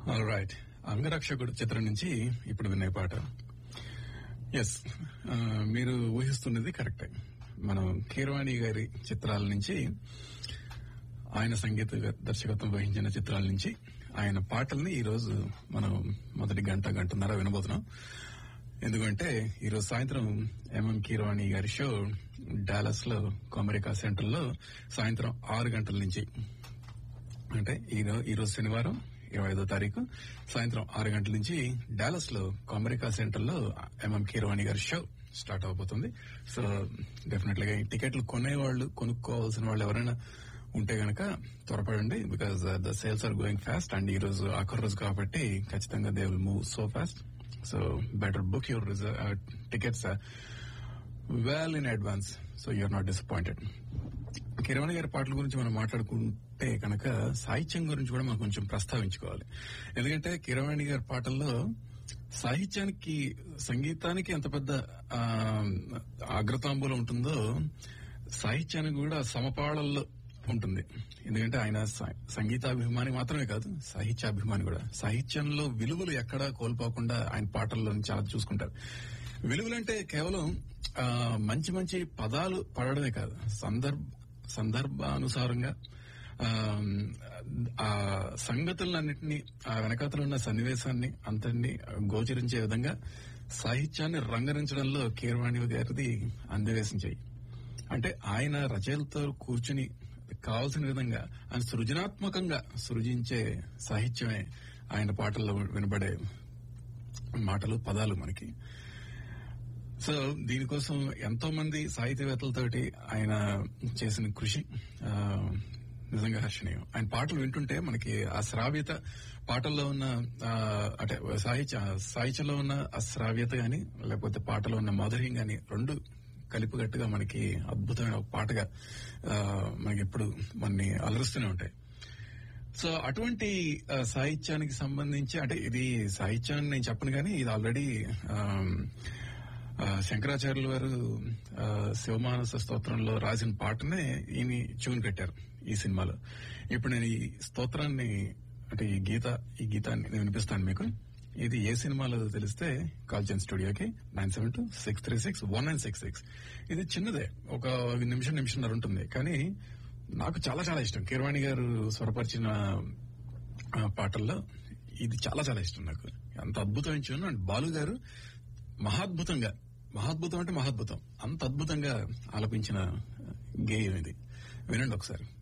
all right అంగరక్షకుడు చిత్రం నుంచి ఇప్పుడు వినే పాట ఎస్ మీరు ఊహిస్తున్నది కరెక్టే మనం కీరవాణి గారి చిత్రాల నుంచి ఆయన సంగీత దర్శకత్వం వహించిన చిత్రాల నుంచి ఆయన పాటల్ని ఈ రోజు మనం మొదటి గంట గంటన్నర వినబోతున్నాం ఎందుకంటే ఈ రోజు సాయంత్రం ఎంఎం కీరవాణి గారి షో డాలస్ లో అమెరికా సెంటర్ లో సాయంత్రం ఆరు గంటల నుంచి అంటే ఈ రో- ఈ రోజు శనివారం ఇరవై ఐదో తారీఖు సాయంత్రం ఆరు గంటల నుంచి డాలస్ లో అమెరికా సెంటర్ లో ఎంఎం కీరవాణి గారి షో స్టార్ట్ అవబోతుంది సో డెఫినెట్ గా ఈ టికెట్లు కొనేవాళ్ళు కొనుక్కోవాల్సిన వాళ్ళు ఎవరైనా ఉంటే గనక త్వరపడండి because the sales are going fast and ఈ రోజు ఆఖరి రోజు కాబట్టి ఖచ్చితంగా they will move so fast so better book your tickets well in advance so you're not disappointed Keeravani గారి పాటల గురించి మనం మాట్లాడుకుంటే కనుక సాహిత్యం గురించి కూడా మనం కొంచెం ప్రస్తావించుకోవాలి ఎందుకంటే కిరవాణి గారి పాటల్లో సాహిత్యానికి సంగీతానికి ఎంత పెద్ద ఆ, అగ్రతాంబూలం ఉంటుందో సాహిత్యానికి కూడా సమపాళల్లో ఉంటుంది ఎందుకంటే ఆయన స- సంగీతాభిమాని మాత్రమే కాదు సాహిత్యాభిమాని కూడా సాహిత్యంలో విలువలు ఎక్కడా కోల్పోకుండా ఆయన పాటల్లో చాలా చూసుకుంటారు విలువలంటే కేవలం ఆ, మంచి మంచి పదాలు పడడమే కాదు సందర్భ సందర్భానుసారంగా ఆ, ఆ సంగతులన్నింటినీ ఆ వెనకాతలు ఉన్న సన్నివేశాన్ని అంతటినీ గోచరించే విధంగా సాహిత్యాన్ని రంగరించడంలో కీరవాణి గారిది అందవేశించాయి అంటే ఆయన రచయితలతో కూర్చుని కావాల్సిన విధంగా ఆయన సృజనాత్మకంగా సృజించే సాహిత్యమే ఆయన పాటల్లో వినబడే మాటలు పదాలు మనకి సో దీనికోసం ఎంతో మంది సాహిత్యవేత్తలతోటి ఆయన చేసిన కృషి ఆ, నిజంగా హర్షణీయం ఆయన పాటలు వింటుంటే మనకి ఆ శ్రావ్యత పాటల్లో ఉన్న ఆ, అంటే సాహిత్య సాహిత్యంలో ఉన్న ఆ శ్రావ్యత గాని లేకపోతే పాటలో ఉన్న మాధుర్యం గాని రెండు కలిపిగట్టుగా మనకి అద్భుతమైన ఒక పాటగా ఆ, మనకి ఎప్పుడు మనని అలరుస్తూనే ఉంటాయి సో అటువంటి ఆ, సాహిత్యానికి సంబంధించి అంటే ఇది సాహిత్యాన్ని నేను చెప్పను కానీ ఇది ఆల్రెడీ శంకరాచార్యుల వారు ఆ, శివమానస స్తోత్రంలో రాసిన పాటనే ఈయన ట్యూన్ కట్టారు ఈ సినిమాలో ఇప్పుడు నేను ఈ స్తోత్రాన్ని అంటే ఈ గీత ఈ గీతాన్ని నేను వినిపిస్తాను మీకు ఇది ఏ సినిమాలో తెలిస్తే కాల్ చేయండి స్టూడియోకి nine seven two six three six one nine six six ఇది చిన్నదే ఒక నిమిషం నిమిషంన్నర ఉంటుంది కానీ నాకు చాలా చాలా ఇష్టం కీరవాణి గారు స్వరపరిచిన ఆ, పాటల్లో ఇది చాలా చాలా ఇష్టం నాకు అంత అద్భుతమైన ట్యూన్ అండ్ బాలు గారు మహాద్భుతంగా మహాద్భుతం అంటే మహాద్భుతం అంత అద్భుతంగా ఆలపించిన గేయం ఇది వినండి ఒకసారి